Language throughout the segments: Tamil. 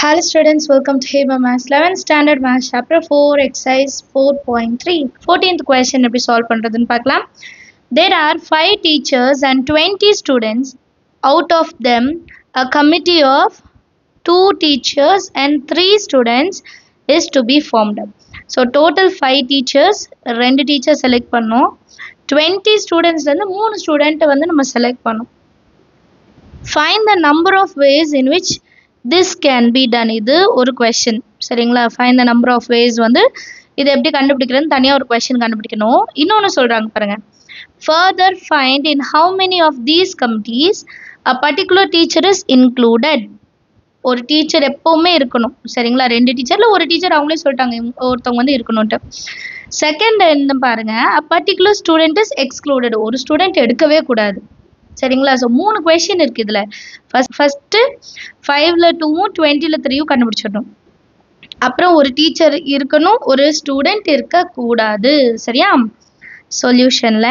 Hello students, welcome to Heba Maths 11th Standard Maths Chapter 4 Exercise 4.3 14th question எப்படி solve பண்றதுன்னு பார்க்கலாம் There are 5 teachers and 20 students out of them a committee of 2 teachers and 3 students is to be formed so total five teachers ரெண்டு டீச்சர் செலக்ட் பண்ணோம் டுவெண்ட்டி ஸ்டூடெண்ட்ஸ்லேருந்து மூணு ஸ்டூடெண்ட்டை வந்து நம்ம செலக்ட் பண்ணோம் find the number of ways in which this can be done இது ஒரு கொஷின் சரிங்களா find the number of ways வந்து இது எப்படி கண்டுபிடிக்கிறதுன்னு தனியாக ஒரு கொஷின் கண்டுபிடிக்கணும் இன்னொன்று சொல்கிறாங்க பாருங்கள் further find in how many of these committees a particular teacher is included ஒரு டீச்சர் எப்போவுமே இருக்கணும் சரிங்களா ரெண்டு டீச்சரில் ஒரு டீச்சர் அவங்களே சொல்லிட்டாங்க இவங்க- ஒருத்தவங்க வந்து இருக்கணும்ட்டு செகண்ட் என்ன பாருங்க a particular student is excluded ஒரு ஸ்டூடெண்ட் எடுக்கவே கூடாது சரிங்களா ஸோ மூணு கொஷின் இருக்குது இதில் ஃபஸ்ட் ஃபஸ்ட்டு ஃபைவ்ல டூவும் டுவெண்ட்டியில் த்ரீயும் கண்டுபிடிச்சிடணும் அப்புறம் ஒரு டீச்சர் இருக்கணும் ஒரு ஸ்டூடெண்ட் இருக்கக்கூடாது சரியா சொல்யூஷனில்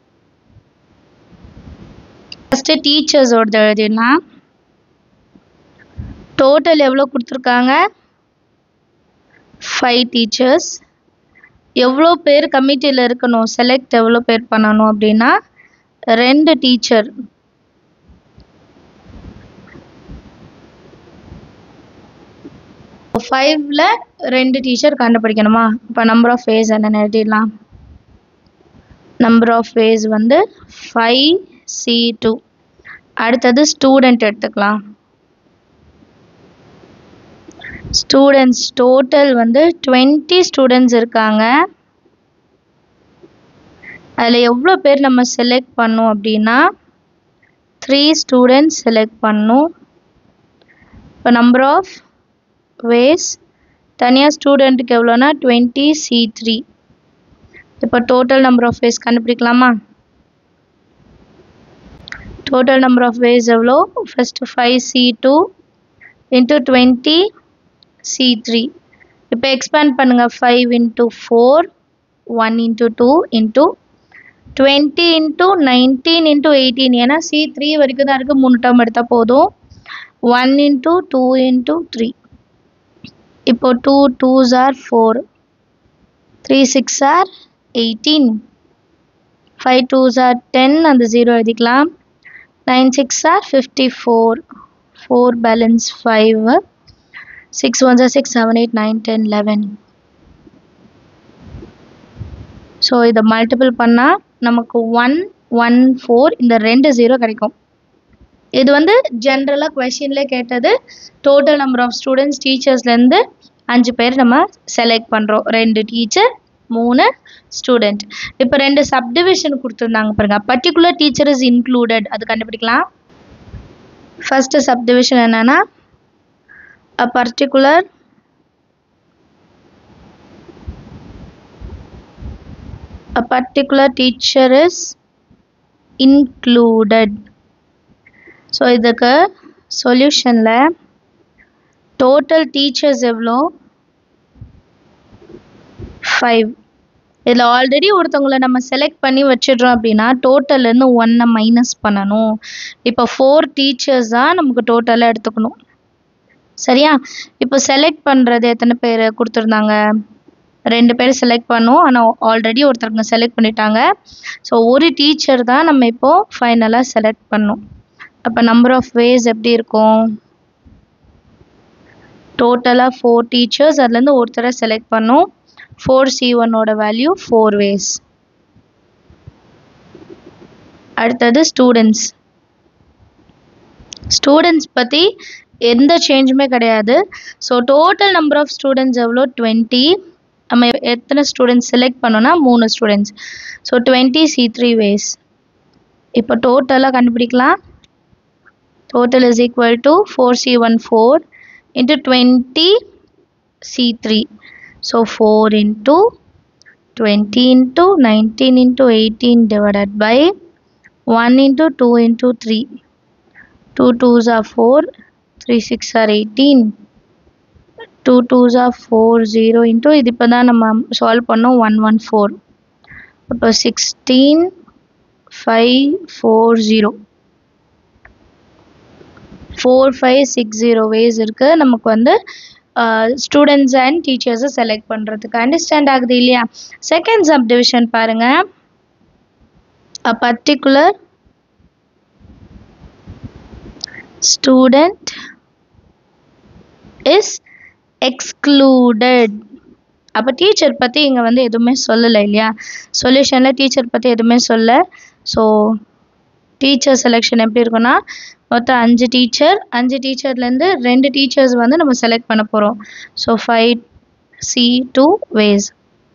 ஃபஸ்ட்டு டீச்சர்ஸோட எழுதிடலாம் டோட்டல் எவ்வளோ கொடுத்துருக்காங்க ஃபைவ் டீச்சர்ஸ் எவ்வளோ பேர் கமிட்டியில் இருக்கணும் செலக்ட் எவ்வளோ பேர் பண்ணணும் அப்படின்னா ரெண்டு டீச்சர் ஃபைவ்ல ரெண்டு டீச்சர் கண்டுபிடிக்கணுமா இப்போ நம்பர் ஆஃப் வேஸ் என்னென்னு எழுதிடலாம் நம்பர் ஆஃப் வேஸ் வந்து ஃபைவ் சி டூ அடுத்தது ஸ்டூடெண்ட் எடுத்துக்கலாம் ஸ்டூடெண்ட்ஸ் டோட்டல் வந்து டுவெண்ட்டி ஸ்டூடெண்ட்ஸ் இருக்காங்க அதில் எவ்வளோ பேர் நம்ம செலக்ட் பண்ணோம் அப்படின்னா த்ரீ ஸ்டூடெண்ட்ஸ் செலக்ட் பண்ணோம் இப்போ நம்பர் ஆஃப் வேஸ் தனியாக ஸ்டூடெண்ட்டுக்கு எவ்வளோனா டுவெண்ட்டி சி த்ரீ இப்போ டோட்டல் நம்பர் ஆஃப் வேஸ் கண்டுபிடிக்கலாமா டோட்டல் நம்பர் ஆஃப் வேஸ் எவ்வளோ first five C two into twenty C three இப்போ எக்ஸ்பேண்ட் பண்ணுங்கள் five into four one into two into twenty into nineteen into eighteen ஏன்னா சி த்ரீ வரைக்கும் தான் இருக்குது மூணு டேர்ம் எடுத்தால் போதும் one into two into three இப்போ two twos are four three sixes are eighteen five twos are ten அந்த ஜீரோ எழுதிக்கலாம் nine six are fifty four four balance five six one ஜார் six seven eight nine ten eleven so இதை மல்டிபிள் பண்ணால் நமக்கு ஒன் ஒன் ஃபோர் இந்த ரெண்டு ஜீரோ கிடைக்கும் இது வந்து ஜென்ரலாக கொஷின்லேயே கேட்டது டோட்டல் நம்பர் ஆஃப் ஸ்டூடெண்ட்ஸ் டீச்சர்ஸ்லேருந்து அஞ்சு பேர் நம்ம செலக்ட் பண்ணுறோம் ரெண்டு டீச்சர் மூணு ஸ்டூடெண்ட் இப்போ ரெண்டு சப்டிவிஷன் கொடுத்துருந்தாங்க பாருங்க பர்டிகுலர் டீச்சர் இஸ் இன்க்ளூடட் அது கண்டுபிடிக்கலாம் ஃபஸ்ட்டு சப்டிவிஷன் என்னன்னா a particular a particular teacher is included so இதுக்கு சொல்யூஷனில் டோட்டல் டீச்சர்ஸ் எவ்வளோ ஃபைவ் இதில் ஆல்ரெடி ஒருத்தவங்களை நம்ம செலக்ட் பண்ணி வச்சிடுறோம் அப்படின்னா டோட்டல்லேருந்து ஒன்னை மைனஸ் பண்ணணும் இப்போ ஃபோர் டீச்சர்ஸ் தான் நமக்கு டோட்டலாக எடுத்துக்கணும் சரியா இப்போ செலக்ட் பண்ணுறது எத்தனை பேர் கொடுத்துருந்தாங்க ரெண்டு பேர் செலக்ட் பண்ணோம் ஆனால் ஆல்ரெடி ஒருத்தருங்க செலக்ட் பண்ணிட்டாங்க ஸோ ஒரு டீச்சர் தான் நம்ம இப்போது ஃபைனலாக செலக்ட் பண்ணோம் அப்போ நம்பர் ஆஃப் வேஸ் எப்படி இருக்கும் டோட்டலாக ஃபோர் டீச்சர்ஸ் அதுலேருந்து ஒருத்தரை செலக்ட் பண்ணோம் ஃபோர் சி ஒன்னோட வேல்யூ ஃபோர் வேஸ் அடுத்தது ஸ்டூடெண்ட்ஸ் ஸ்டூடெண்ட்ஸ் பற்றி எந்த சேஞ்சுமே கிடையாது so total number of students எவ்வளோ டுவெண்ட்டி நம்ம எத்தனை ஸ்டூடெண்ட்ஸ் செலக்ட் பண்ணோன்னா மூணு students so twenty C three ways இப்போ டோட்டலாக கண்டுபிடிக்கலாம் total is equal to 4c14 into 20 c3 so 4 into 20 into 19 into 18 divided by 1 into 2 into 3 2 2s are 4 3 6 are 18 2 2s are 4 0 into இது இப்போ தான் நம்ம சால்வ் பண்ணோம் ஒன் ஒன் ஃபோர் அப்போ sixteen five four zero four five six zero ways இருக்குது நமக்கு வந்து ஸ்டூடெண்ட்ஸ் அண்ட் டீச்சர்ஸை செலக்ட் பண்ணுறதுக்கு அண்டர்ஸ்டாண்ட் ஆகுது இல்லையா செகண்ட் சப் டிவிஷன் பாருங்கள் a particular student is excluded அப்போ டீச்சர் பற்றி இங்கே வந்து எதுவுமே சொல்லலை இல்லையா சொல்யூஷனில் டீச்சர் பற்றி எதுவுமே சொல்ல ஸோ டீச்சர் செலெக்ஷன் எப்படி இருக்குன்னா மொத்தம் அஞ்சு டீச்சர் அஞ்சு டீச்சர்லேருந்து ரெண்டு டீச்சர்ஸ் வந்து நம்ம செலக்ட் பண்ண போகிறோம் so five C two ways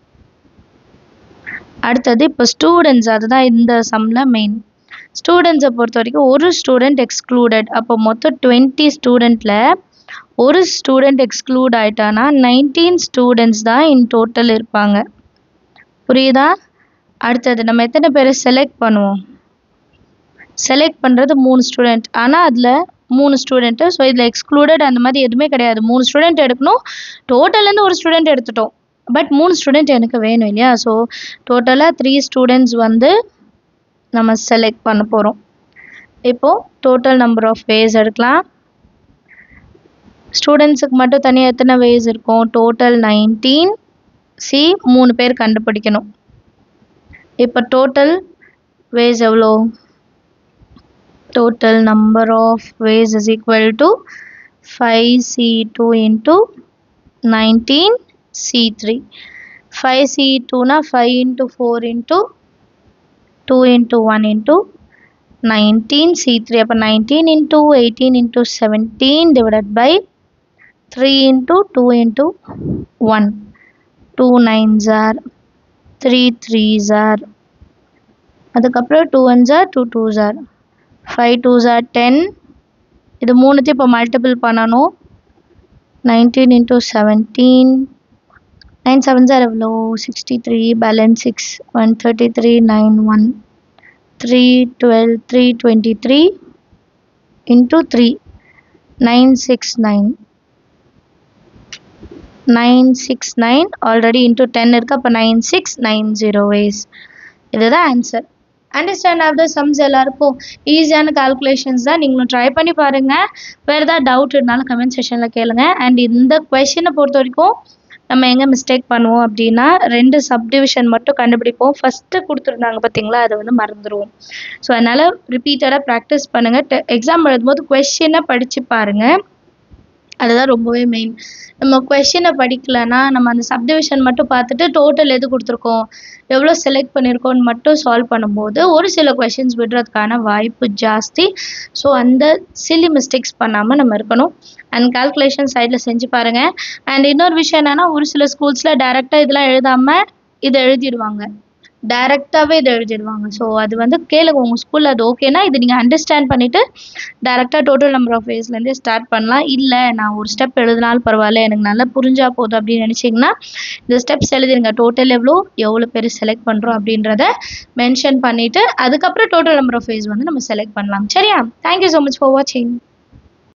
அடுத்தது இப்போ ஸ்டூடெண்ட்ஸ் அதுதான் இந்த சம்மில் மெயின் ஸ்டூடெண்ட்ஸை பொறுத்த வரைக்கும் ஒரு ஸ்டூடெண்ட் எக்ஸ்க்ளூடட் அப்போ மொத்தம் டுவெண்ட்டி ஸ்டூடெண்ட்டில் ஒரு ஸ்டூடெண்ட் எக்ஸ்க்ளூட் ஆயிட்டானா நைன்டீன் ஸ்டூடெண்ட்ஸ் தான் இன் டோட்டல் இருப்பாங்க புரியுதா அடுத்தது நம்ம எத்தனை பேரை செலக்ட் பண்ணுவோம் செலக்ட் பண்ணுறது மூணு ஸ்டூடெண்ட் ஆனால் அதில் மூணு ஸ்டூடெண்ட்டு ஸோ இதில் எக்ஸ்க்ளூடட் அந்த மாதிரி எதுவுமே கிடையாது மூணு ஸ்டூடெண்ட் எடுக்கணும் டோட்டல்லேருந்து ஒரு ஸ்டூடெண்ட் எடுத்துட்டோம் பட் மூணு ஸ்டூடெண்ட் எனக்கு வேணும் இல்லையா ஸோ டோட்டலாக த்ரீ ஸ்டூடெண்ட்ஸ் வந்து நம்ம செலக்ட் பண்ண போகிறோம் இப்போது டோட்டல் நம்பர் ஆஃப் வேஸ் எடுக்கலாம் ஸ்டூடெண்ட்ஸுக்கு மட்டும் தனியாக எத்தனை வேஸ் இருக்கும் டோட்டல் நைன்டீன் சி மூணு பேர் கண்டுபிடிக்கணும் இப்போ டோட்டல் வேஸ் எவ்வளோ total number of ways is equal to 5c2 into 19 c3 5c2 na 5 into 4 into 2 into 1 into 19 c3 அப்போ 19 into 18 into 17 divided by 3 into 2 into 1 2 nines are 3 threes are அதுக்கப்புறம் 2 ones are 2 twos are five twos are ten இது மூணுத்தையும் இப்போ மல்டிபிள் பண்ணணும் nineteen into seventeen nine seven sir எவ்வளோ sixty three balance six one thirty three nine one three twelve three twenty three into three nine six nine nine six nine already into ten இருக்குது அப்போ nine six nine zero ways இதுதான் answer understand of the sums எல்லாருக்கும் ஈஸியான கால்குலேஷன்ஸ் தான் நீங்களும் ட்ரை பண்ணி பாருங்கள் வேறு ஏதாவது டவுட் இருந்தாலும் கமெண்ட் செஷனில் கேளுங்க அண்ட் இந்த கொஷினை பொறுத்த வரைக்கும் நம்ம எங்கே மிஸ்டேக் பண்ணுவோம் அப்படின்னா ரெண்டு சப்டிவிஷன் மட்டும் கண்டுபிடிப்போம் ஃபஸ்ட்டு கொடுத்துருந்தாங்க பார்த்தீங்களா அதை வந்து மறந்துடுவோம் ஸோ அதனால் ரிப்பீட்டடாக ப்ராக்டிஸ் பண்ணுங்கள் எக்ஸாம் எழுதும்போது கொஷினை படித்து பாருங்கள் அதுதான் ரொம்பவே மெயின் நம்ம கொஷினை படிக்கலைன்னா நம்ம அந்த சப்டிவிஷன் மட்டும் பார்த்துட்டு டோட்டல் எது கொடுத்துருக்கோம் எவ்வளோ செலக்ட் பண்ணியிருக்கோன்னு மட்டும் சால்வ் பண்ணும்போது ஒரு சில கொஷின்ஸ் விடுறதுக்கான வாய்ப்பு ஜாஸ்தி ஸோ அந்த சில்லி மிஸ்டேக்ஸ் பண்ணாமல் நம்ம இருக்கணும் அண்ட் கால்குலேஷன் சைடில் செஞ்சு பாருங்கள் அண்ட் இன்னொரு விஷயம் என்னென்னா ஒரு சில ஸ்கூல்ஸில் டேரெக்டாக இதெல்லாம் எழுதாமல் இதை எழுதிடுவாங்க டேரெக்டாகவே இதை எழுதிடுவாங்க ஸோ அது வந்து கேளுங்க உங்கள் ஸ்கூலில் அது ஓகேனா இது நீங்கள் அண்டர்ஸ்டாண்ட் பண்ணிவிட்டு டேரெக்டாக டோட்டல் நம்பர் ஆஃப் வேஸ்லேருந்தே ஸ்டார்ட் பண்ணலாம் இல்லை நான் ஒரு ஸ்டெப் எழுதினாலும் பரவாயில்ல எனக்கு நல்லா புரிஞ்சா போதும் அப்படின்னு நினச்சிங்கன்னா இந்த ஸ்டெப்ஸ் எழுதிருங்க டோட்டல் எவ்வளோ எவ்வளோ பேர் செலக்ட் பண்ணுறோம் அப்படின்றத மென்ஷன் பண்ணிவிட்டு அதுக்கப்புறம் டோட்டல் நம்பர் ஆஃப் வேஸ் வந்து நம்ம செலக்ட் பண்ணலாம் சரியா தேங்க்யூ ஸோ மச் ஃபார் வாட்சிங்